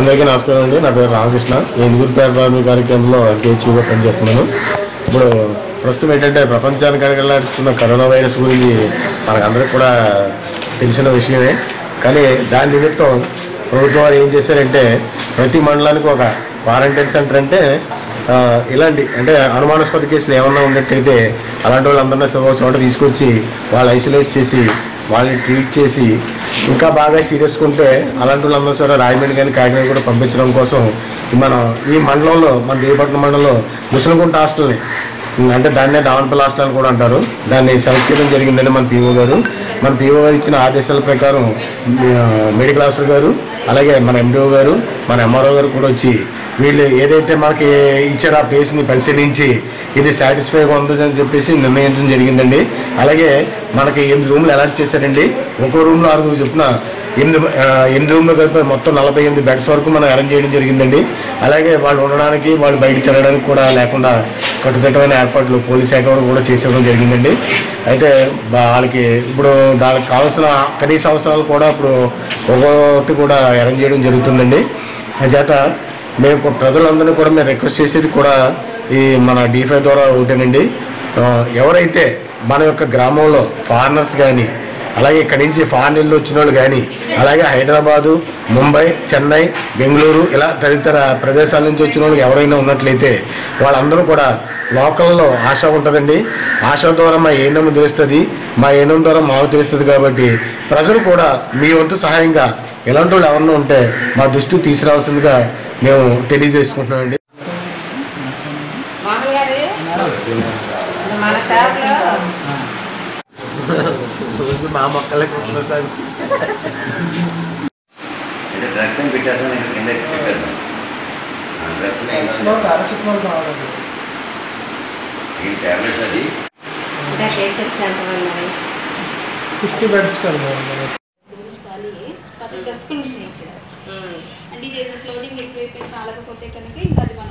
అందరికీ నమస్కారం అండి నా పేరు రామకృష్ణ ఎందుగురు పేరు ప్రాథమిక కార్యక్రమంలో కేచీగా పనిచేస్తున్నాను ఇప్పుడు ప్రస్తుతం ఏంటంటే ప్రపంచానికి అడగలాడుతున్న కరోనా వైరస్ గురించి మనకందరికి కూడా తెలిసిన విషయమే కానీ దాని నిమిత్తం ప్రభుత్వం వారు ఏం చేశారంటే ప్రతి మండలానికి ఒక క్వారంటైన్ సెంటర్ అంటే ఆ, ఇలాంటి అంటే అనుమానాస్పద కేసులు ఏమన్నా ఉన్నట్టయితే అలాంటి వాళ్ళందరినీ ఒక చోట తీసుకొచ్చి వాళ్ళు ఐసోలేట్ చేసి వాళ్ళని ట్రీట్ చేసి ఇంకా బాగా సీరియస్గా ఉంటే అలాంటి వాళ్ళందరూ సరే రాజమండ్రి కానీ కాకినాడ కూడా పంపించడం కోసం మనం ఈ మండలంలో మన దేవపట్నం మండలంలో ముసలిగుంట హాస్టల్ని అంటే దాన్నే దావన్పల్లి హాస్టల్ అని కూడా అంటారు దాన్ని సెలెక్ట్ చేయడం జరిగిందండి మన పీఓ గారు మన పీఓ గారు ఇచ్చిన ఆదేశాల ప్రకారం ఆ, మెడికల్ ఆఫీసర్ గారు అలాగే మన ఎండిఓ గారు మన ఎంఆర్ఓ గారు కూడా వచ్చి వీళ్ళు ఏదైతే మనకి ఇచ్చారో ఆ ప్లేస్ని పరిశీలించి ఇది సాటిస్ఫైగా ఉందని చెప్పేసి నిర్ణయించడం జరిగిందండి అలాగే మనకి ఎనిమిది రూమ్లు అలాట్ చేశారండి ఒక్కో రూమ్లో ఆరుగురు చొప్పున ఎనిమిది ఆ, ఎనిమిది రూమ్లు కలిపి మొత్తం నలభై ఎనిమిది బెడ్స్ వరకు మనం అరేంజ్ చేయడం జరిగిందండి అలాగే వాళ్ళు ఉండడానికి వాళ్ళు బయటికి తిరగడానికి కూడా లేకుండా కట్టుదిట్టమైన ఏర్పాట్లు పోలీస్ శాఖ వారు కూడా చేసేయడం జరిగిందండి అయితే బా- వాళ్ళకి ఇప్పుడు దానికి కావాల్సిన కనీస అవసరాలు కూడా ఇప్పుడు ఒక్కొక్కటి కూడా అరేంజ్ చేయడం జరుగుతుందండి చేత మేము కొ- ప్రజలందరినీ కూడా మేము రిక్వెస్ట్ చేసేది కూడా ఈ మన డిఫై ద్వారా ఒకటేనండి ఆ, ఎవరైతే మన యొక్క గ్రామంలో ఫారినర్స్ కానీ అలాగే ఇక్కడి నుంచి ఫారెన్ వెళ్ళి వచ్చిన వాళ్ళు కానీ అలాగే హైదరాబాదు ముంబై చెన్నై బెంగళూరు ఇలా తదితర ప్రదేశాల నుంచి వచ్చిన వాళ్ళు ఎవరైనా ఉన్నట్లయితే వాళ్ళందరూ కూడా లోకల్లో ఆశ ఉంటుందండి ఆశ ద్వారా మా ఏనం తెలుస్తుంది మా ఏనం ద్వారా మాకు తెలుస్తుంది కాబట్టి ప్రజలు కూడా మీ వంతు సహాయంగా ఇలాంటి వాళ్ళు ఎవరన్నా ఉంటే మా దృష్టికి తీసుకురావాల్సిందిగా మేము తెలియజేసుకుంటున్నామండి మామయ్య గారు మన స్టాఫ్లో రోజు మా మొక్కలకి సార్ అంటే డ్రగ్స్ అని పెట్టేస్తాను నేను కింద చెప్పేద్దాం డ్రగ్స్ ఈ టాబ్లెట్స్ అది ఇంకా పేషెంట్స్ ఎంతమంది మరి ఫిఫ్టీ బెడ్స్ కదా డస్కింగ్ నేచర్ అంటే ఇది ఫ్లోటింగ్ ఎక్కువైపోయి చాలకపోతే కనుక ఇంకా అది